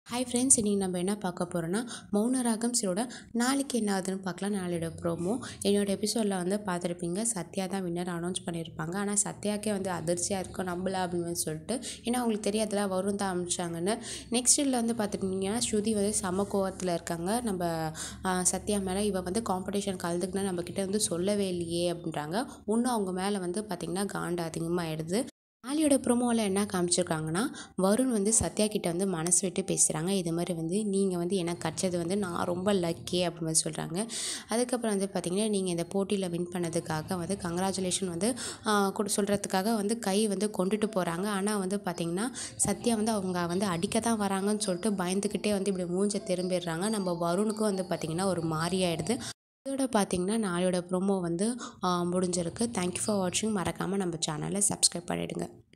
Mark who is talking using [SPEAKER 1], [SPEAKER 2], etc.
[SPEAKER 1] hi friends இன்றைக்கி நம்ம என்ன பார்க்க போகிறோன்னா மௌனராகம் சீரோட நாளைக்கு என்ன ஆகுதுன்னு பார்க்கலாம் நாளையோட ப்ரோமோ என்னோட எபிசோடில் வந்து பார்த்துருப்பீங்க சத்யா தான் வின்னர் அனௌன்ஸ் பண்ணியிருப்பாங்க ஆனால் சத்யாக்கே வந்து அதிர்ச்சியாக இருக்கும் நம்பல அப்படின்னு சொல்லிட்டு ஏன்னா அவங்களுக்கு தெரியாதுல வரும் தான் அமிச்சாங்கன்னு நெக்ஸ்ட் இதில் வந்து பார்த்துட்டிங்கன்னா ஸ்ருதி வந்து சம கோவத்தில் இருக்காங்க நம்ம ஆ, சத்யா மேலே இவ வந்து காம்படிஷன் கலந்துக்குன்னா நம்மக்கிட்ட வந்து சொல்லவே இல்லையே அப்படின்றாங்க இன்னும் அவங்க மேலே வந்து பார்த்திங்கன்னா காண்டு அதிகமாகிடுது ஆலியோட ப்ரோமோவில் என்ன காமிச்சிருக்காங்கன்னா வருண் வந்து சத்யா கிட்ட வந்து மனசு விட்டு பேசுகிறாங்க இது மாதிரி வந்து நீங்கள் வந்து எனக்கு கிடச்சது வந்து நான் ரொம்ப லக்கி அப்படின்னு வந்து சொல்கிறாங்க அதுக்கப்புறம் வந்து பார்த்திங்கன்னா நீங்கள் இந்த போட்டியில் வின் பண்ணதுக்காக வந்து கங்க்ராச்சுலேஷன் வந்து கொடு சொல்கிறதுக்காக வந்து கை வந்து கொண்டுட்டு போகிறாங்க ஆனால் வந்து பார்த்திங்கன்னா சத்யா வந்து அவங்க வந்து அடிக்க தான் வராங்கன்னு சொல்லிட்டு பயந்துக்கிட்டே வந்து இப்படி மூஞ்ச திரும்பிடுறாங்க நம்ம வருணுக்கும் வந்து பார்த்திங்கன்னா ஒரு மாறி ஆயிடுது இதோட பார்த்தீங்கன்னா நாளையோட ப்ரோமோ வந்து ஆ, முடிஞ்சிருக்கு தேங்க்யூ ஃபார் வாட்சிங் மறக்காமல் நம்ம சேனலை சப்ஸ்கிரைப் பண்ணிவிடுங்க